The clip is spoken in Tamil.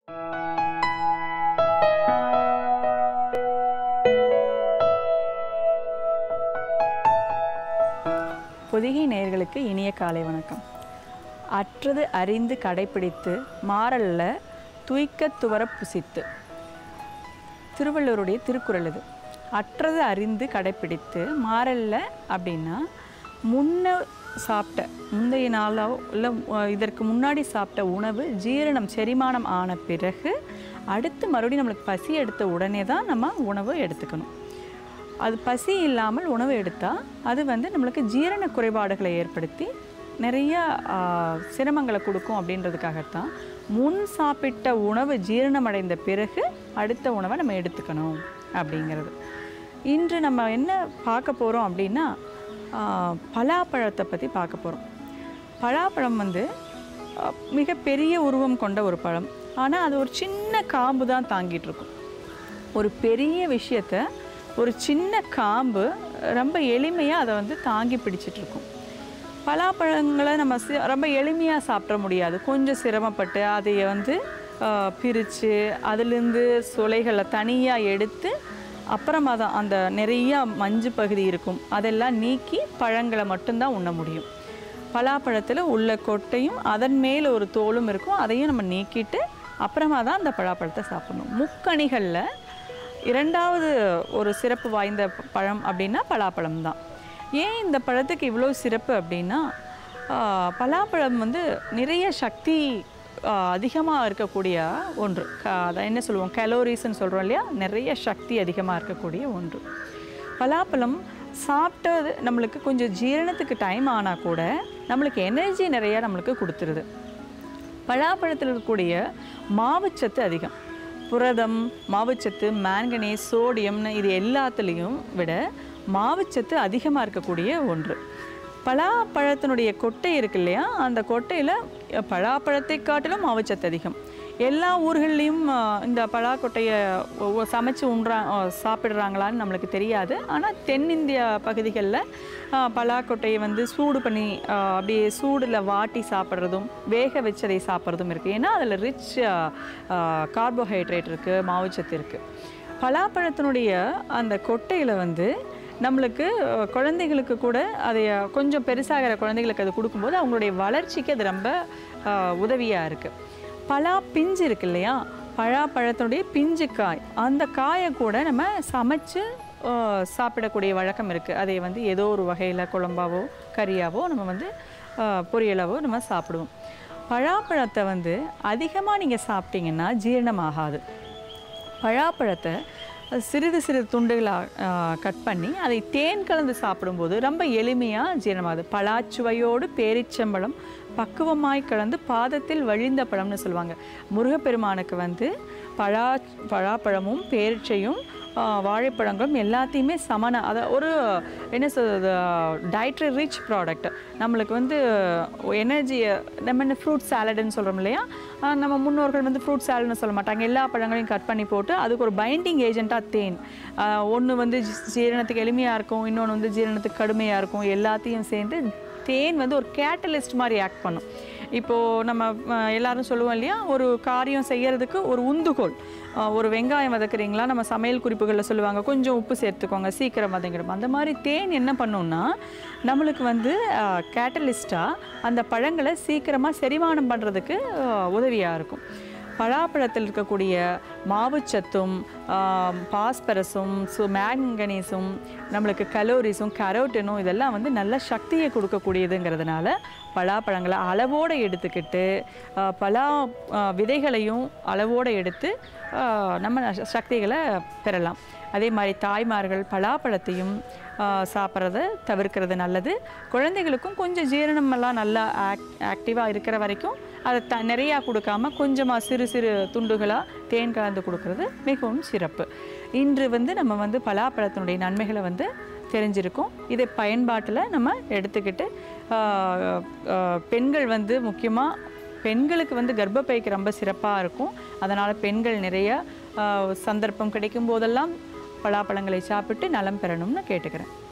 பொதிகை நேயர்களுக்கு இனிய காலை வணக்கம் அற்றது அறிந்து கடைப்பிடித்து மாறல்ல துய்க்க துவர புசித்து திருவள்ளுவருடைய திருக்குறள் இது அற்றது அறிந்து கடைப்பிடித்து மாறல்ல அப்படின்னா முன்ன சாப்பிட்ட முந்தைய நாளோ இல்லை இதற்கு முன்னாடி சாப்பிட்ட உணவு ஜீரணம் செரிமானம் ஆன பிறகு அடுத்து மறுபடியும் நம்மளுக்கு பசி எடுத்த உடனே தான் நம்ம உணவு எடுத்துக்கணும் அது பசி இல்லாமல் உணவு எடுத்தால் அது வந்து நம்மளுக்கு ஜீரண குறைபாடுகளை ஏற்படுத்தி நிறைய ஆ, சிரமங்களை கொடுக்கும் அப்படின்றதுக்காகத்தான் முன் சாப்பிட்ட உணவு ஜீரணமடைந்த பிறகு அடுத்த உணவை நம்ம எடுத்துக்கணும் அப்படிங்கிறது இன்று நம்ம என்ன பார்க்க போகிறோம் அப்படின்னா ஆ, பலாப்பழத்தை பற்றி பார்க்க போகிறோம் பலாப்பழம் வந்து ஆ, மிகப்பெரிய உருவம் கொண்ட ஒரு பழம் ஆனால் அது ஒரு சின்ன காம்பு தான் தாங்கிட்டு இருக்கும் ஒரு பெரிய விஷயத்த ஒரு சின்ன காம்பு ரொம்ப எளிமையாக அதை வந்து தாங்கி பிடிச்சிட்டு இருக்கும் பலாப்பழங்களை நம்ம சி- ரொம்ப எளிமையாக சாப்பிட முடியாது கொஞ்சம் சிரமப்பட்டு அதை வந்து பிரித்து அதுலேருந்து சுளைகளை தனியாக எடுத்து அப்புறமா தான் அந்த நிறைய மஞ்சு பகுதி இருக்கும் அதெல்லாம் நீக்கி பழங்களை மட்டும்தான் உண்ண முடியும் பலாப்பழத்தில் உள்ள கொட்டையும் அதன் மேல் ஒரு தோலும் இருக்கும் அதையும் நம்ம நீக்கிட்டு அப்புறமா தான் அந்த பலாப்பழத்தை சாப்பிடணும் முக்கணிகளில் இரண்டாவது ஒரு சிறப்பு வாய்ந்த ப- பழம் அப்படின்னா பலாப்பழம் தான் ஏன் இந்த பழத்துக்கு இவ்வளோ சிறப்பு அப்படின்னா ஆஹ், பலாப்பழம் வந்து நிறைய சக்தி அதிகமாக இருக்கக்கூடிய ஒன்று க- அதை என்ன சொல்லுவோம் கலோரிஸ்ன்னு சொல்கிறோம் இல்லையா நிறைய சக்தி அதிகமாக இருக்கக்கூடிய ஒன்று பலாப்பழம் சாப்பிட்டது நம்மளுக்கு கொஞ்சம் ஜீரணத்துக்கு டைம் ஆனால் கூட நம்மளுக்கு எனர்ஜி நிறையா நம்மளுக்கு கொடுத்துருது பலாப்பழத்தில் இருக்கக்கூடிய மாவுச்சத்து அதிகம் புரதம் மாவுச்சத்து மேங்கனீஸ் சோடியம்னு இது எல்லாத்துலேயும் விட மாவுச்சத்து அதிகமாக இருக்கக்கூடிய ஒன்று பலாப்பழத்தினுடைய கொட்டை இருக்கு இல்லையா அந்த கொட்டையில் பலாப்பழத்தை காட்டிலும் மாவுச்சத்து அதிகம் எல்லா ஊர்கள்லேயும் இந்த பலாக்கொட்டையை ஒ- ஒ- சமைச்சு உண்றா ஆ, சாப்பிடுறாங்களான்னு நம்மளுக்கு தெரியாது ஆனால் தென்னிந்திய பகுதிகளில் பலாக்கொட்டையை வந்து சூடு பண்ணி ஆ, அப்படியே சூடில் வாட்டி சாப்பிட்றதும் வேக வச்சதை சாப்பிட்றதும் இருக்குது ஏன்னா அதில் ரிச் கார்போஹைட்ரேட் இருக்குது மாவுச்சத்து இருக்குது பலாப்பழத்தினுடைய அந்த கொட்டையில் வந்து நம்மளுக்கு அஹ், குழந்தைகளுக்கு கூட அதை அஹ், கொஞ்சம் பெருசாகிற குழந்தைகளுக்கு அது கொடுக்கும்போது அவங்களுடைய வளர்ச்சிக்கு அது ரொம்ப உதவியாக இருக்குது பலா பிஞ்சு இருக்கு இல்லையா பழாப்பழத்தினுடைய பிஞ்சு காய் அந்த காயை கூட நம்ம சமைச்சு அஹ், சாப்பிடக்கூடிய வழக்கம் இருக்குது அதை வந்து ஏதோ ஒரு வகையில் குழம்பாவோ கறியாவோ நம்ம வந்து அஹ், பொரியலாவோ நம்ம சாப்பிடுவோம் பழாப்பழத்தை வந்து அதிகமாக நீங்கள் சாப்பிட்டீங்கன்னா ஜீரணமாகாது பழாப்பழத்தை சிறிது சிறிது துண்டுகளாக கட் பண்ணி அதை தேன் கலந்து சாப்பிடும்போது ரொம்ப எளிமையாக ஜீரணமாகுது பலாச்சுவையோடு பேரிச்சம்பழம் பக்குவமாய் கலந்து பாதத்தில் வழிந்த பழம்னு சொல்லுவாங்க முருகப்பெருமானுக்கு வந்து பழா பழாப்பழமும் பேரிச்சையும் ஆ, வாழைப்பழங்களும் எல்லாத்தையுமே சமன அதை ஒரு என்ன சொல்றது டயட்ரி ரிச் ப்ராடக்ட் நம்மளுக்கு வந்து எனர்ஜியை நம்ம என்ன ஃப்ரூட் சாலடுன்னு சொல்கிறோம் இல்லையா ஆ, நம்ம முன்னோர்கள் வந்து ஃப்ரூட் சாலட்னு சொல்ல மாட்டாங்க எல்லா பழங்களையும் கட் பண்ணி போட்டு அதுக்கு ஒரு பைண்டிங் ஏஜென்ட்டாக தேன் ஒன்று வந்து ஜீ- ஜீரணத்துக்கு எளிமையாக இருக்கும் இன்னொன்று வந்து ஜீரணத்துக்கு கடுமையாக இருக்கும் எல்லாத்தையும் சேர்ந்து தேன் வந்து ஒரு கேட்டலிஸ்ட் மாதிரி ஆக்ட் பண்ணும் இப்போது நம்ம அஹ், எல்லாரும் சொல்லுவோம் இல்லையா ஒரு காரியம் செய்யறதுக்கு ஒரு உந்துகோல் அஹ், ஒரு வெங்காயம் வதக்குறீங்களா நம்ம சமையல் குறிப்புகளில் சொல்லுவாங்க கொஞ்சம் உப்பு சேர்த்துக்கோங்க சீக்கிரம் வதங்கிடும் அந்த மாதிரி தேன் என்ன பண்ணும்னா நம்மளுக்கு வந்து கேட்டலிஸ்ட்டாக அந்த பழங்களை சீக்கிரமாக செரிமானம் பண்ணுறதுக்கு உதவியாக இருக்கும் பலாப்பழத்தில் இருக்கக்கூடிய மாவுச்சத்தும் ஆம், பாஸ்பரஸும் சு மேங்கனீஸும் நம்மளுக்கு கலோரிஸும் கரோட்டினும் இதெல்லாம் வந்து நல்ல சக்தியை கொடுக்கக்கூடியதுங்கிறதுனால பலாப்பழங்களை அளவோடு எடுத்துக்கிட்டு ஆ, பலா ஆ, விதைகளையும் அளவோடு எடுத்து ஆ, நம்ம ச- சக்திகளை பெறலாம் அதே மாதிரி தாய்மார்கள் பலாப்பழத்தையும் சாப்பிட்றத தவிர்க்கிறது நல்லது குழந்தைகளுக்கும் கொஞ்சம் ஜீரணமெல்லாம் நல்லா ஆக் ஆக்டிவாக இருக்கிற வரைக்கும் அதை த நிறையா கொடுக்காம கொஞ்சமாக சிறு சிறு துண்டுகளாக தேன் கலந்து கொடுக்கறது மிகவும் சிறப்பு இன்று வந்து நம்ம வந்து பலாப்பழத்தினுடைய நன்மைகளை வந்து தெரிஞ்சிருக்கோம் இதை பயன்பாட்டில் நம்ம எடுத்துக்கிட்டு ஆஹ், ஆஹ், பெண்கள் வந்து முக்கியமாக பெண்களுக்கு வந்து கர்ப்பப்பைக்கு ரொம்ப சிறப்பாக இருக்கும் அதனால் பெண்கள் நிறைய ஆஹ், சந்தர்ப்பம் கிடைக்கும் போதெல்லாம் பலாப்பழங்களை சாப்பிட்டு நலம் பெறணும்னு கேட்டுக்கிறேன்